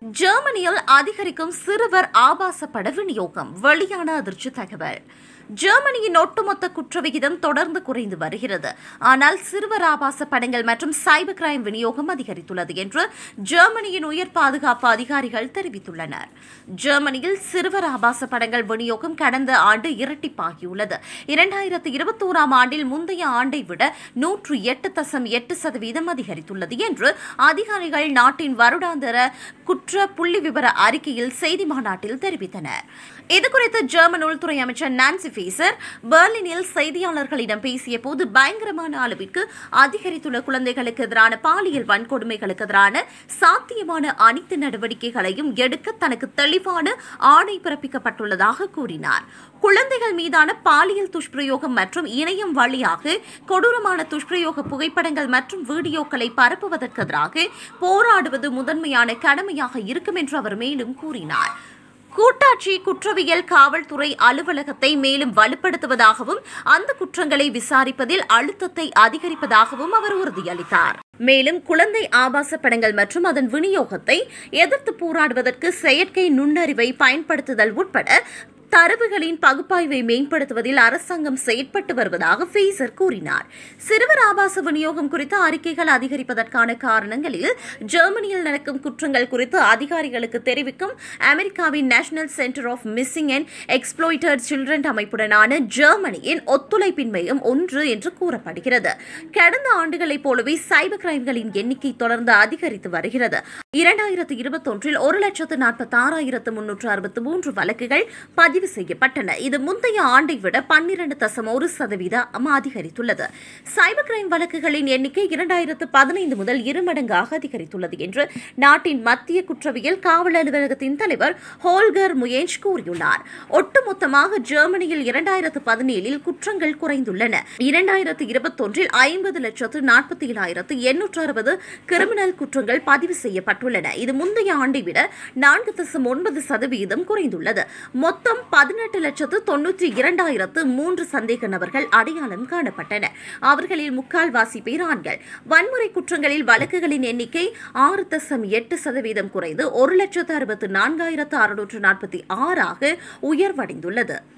ஜெர்மனியில் அதிகரிக்கும் சிறுவர் ஆபாச பட விநியோகம் வெளியான அதிர்ச்சி தகவல் ஜெர்மனியின் ஒட்டுமொத்த குற்றவிகிதம் தொடர்ந்து குறைந்து வருகிறது ஆனால் சிறுவர் ஆபாச படங்கள் மற்றும் சைபர் கிரைம் விநியோகம் அதிகரித்துள்ளது என்று ஜெர்மனியின் உயர் பாதுகாப்பு அதிகாரிகள் தெரிவித்துள்ளனர் ஜெர்மனியில் சிறுவர் ஆபாச படங்கள் விநியோகம் கடந்த ஆண்டு இரட்டிப்பாகியுள்ளது இரண்டாயிரத்து இருபத்தோராம் ஆண்டில் முந்தைய ஆண்டை விட நூற்று எட்டு தசம் எட்டு சதவீதம் அதிகரித்துள்ளது என்று அதிகாரிகள் நாட்டின் வருடாந்திர குற்ற புள்ளி விவர அறிக்கையில் செய்தி மாநாட்டில் தெரிவித்தனர் இதுகுறித்து ஜெர்மன் உள்துறை அமைச்சர் நான்சி ஃபேசர் பெர்லினில் செய்தியாளர்களிடம் பேசிய போது பயங்கரமான அளவிற்கு அதிகரித்துள்ள குழந்தைகளுக்கு எதிரான பாலியல் வன்கொடுமைகளுக்கு எதிரான சாத்தியமான அனைத்து நடவடிக்கைகளையும் எடுக்க தனக்கு தெளிவான ஆணை பிறப்பிக்கப்பட்டுள்ளதாக கூறினார் குழந்தைகள் மீதான பாலியல் துஷ்பிரயோகம் மற்றும் இணையம் வழியாக கொடூரமான துஷ்பிரயோக புகைப்படங்கள் மற்றும் வீடியோக்களை பரப்புவதற்கு எதிராக போராடுவது முதன்மையான கடமையாக இருக்கும் என்று அவர் மேலும் கூறினார் கூட்டாட்சி குற்றவியல் காவல்துறை அலுவலகத்தை மேலும் வலுப்படுத்துவதாகவும் அந்த குற்றங்களை விசாரிப்பதில் அழுத்தத்தை அதிகரிப்பதாகவும் அவர் உறுதியளித்தார் மேலும் குழந்தை ஆபாச படங்கள் மற்றும் அதன் விநியோகத்தை எதிர்த்து போராடுவதற்கு செயற்கை நுண்ணறிவை பயன்படுத்துதல் உட்பட தரவுகளின் பகுப்பாய்வை மேம்படுத்துவதில் அரசாங்கம் செயற்பட்டு வருவதாக ஃபேசர் கூறினார் சிறுவர் ஆபாச விநியோகம் குறித்த அறிக்கைகள் அதிகரிப்பதற்கான காரணங்களில் ஜெர்மனியில் நடக்கும் குற்றங்கள் குறித்து அதிகாரிகளுக்கு தெரிவிக்கும் அமெரிக்காவின் national centre of missing and exploited children அமைப்புடனான ஜெர்மனியின் ஒத்துழைப்பின்மையும் ஒன்று என்று கூறப்படுகிறது கடந்த ஆண்டுகளைப் போலவே சைபர் கிரைம்களின் எண்ணிக்கை தொடர்ந்து அதிகரித்து வருகிறது இரண்டாயிரத்து இருபத்தொன்றில் ஒரு லட்சத்து நாற்பத்தி ஆறாயிரத்து முன்னூற்று அறுபத்தி மூன்று வழக்குகள் பதிவு செய்யப்பட்டன இது முந்தைய ஆண்டை விட பன்னிரண்டு தசம் ஒரு சதவீதம் அதிகரித்துள்ளது சைபர் கிரைம் வழக்குகளின் எண்ணிக்கை இரண்டாயிரத்து பதினைந்து முதல் இருமடங்காக அதிகரித்துள்ளது என்று நாட்டின் மத்திய குற்றவியல் காவல் அலுவலகத்தின் தலைவர் ஹோல்கர் முயேஞ்ச் கூறியுள்ளார் ஒட்டுமொத்தமாக ஜெர்மனியில் இரண்டாயிரத்து பதினேழில் குற்றங்கள் குறைந்துள்ளன இரண்டாயிரத்து இருபத்தொன்றில் ஐம்பது லட்சத்து நாற்பத்தி ஏழாயிரத்து எண்ணூற்று அறுபது கிரிமினல் குற்றங்கள் பதிவு செய்யப்பட்டுள்ளன இது முந்தைய ஆண்டை விட நான்கு தசம் ஒன்பது சதவீதம் குறைந்துள்ளது மொத்தம் பதினெட்டு லட்சத்து தொன்னூற்றி இரண்டாயிரத்து மூன்று சந்தேக நபர்கள் அடையாளம் காணப்பட்டனர் அவர்களில் முக்கால்வாசி பேர் ஆண்கள் வன்முறை குற்றங்களில் வழக்குகளின் எண்ணிக்கை ஆறு தசம் எட்டு சதவீதம் குறைந்து ஒரு லட்சத்து அறுபத்து நான்காயிரத்து அறுநூற்று நாற்பத்தி ஆறாக உயர்வடைந்துள்ளது